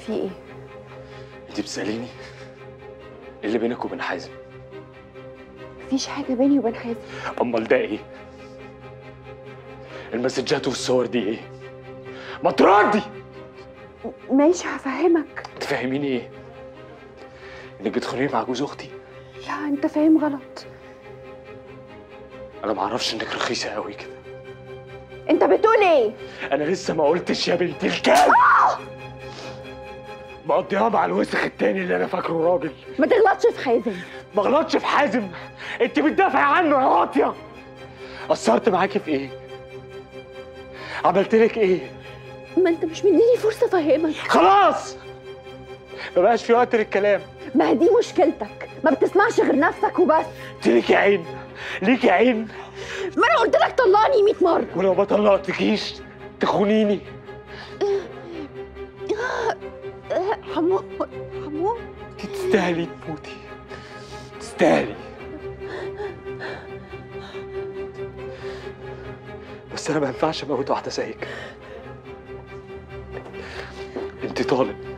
في ايه انت بتساليني إيه اللي بينك وبين حازم مفيش حاجه بيني وبين حازم امال ده ايه المسجات والصور دي ايه ما تردي ماشي هفهمك تفهميني ايه انك بتخونيني مع جوز اختي لا انت فاهم غلط انا ما اعرفش انك رخيصه قوي كده انت بتقول ايه انا لسه ما قلتش يا بنت الكلب مقضيها مع الوسخ التاني اللي انا فاكره راجل ما تغلطش في حازم ما غلطش في حازم انت بتدافعي عنه يا واطيه قصرت معاكي في ايه عملت لك ايه ما انت مش مديني فرصه افهمك خلاص ما بقاش في وقت للكلام ما هي دي مشكلتك ما بتسمعش غير نفسك وبس انت ليكي عين ليكي عين ما انا قلت لك طلقني 100 مره ولو ما طلقتكيش تخونيني حمو حمو انت تستاهلي تموتي تستاهلي بس انا ما ينفعش اموت واحده زيك انت طالب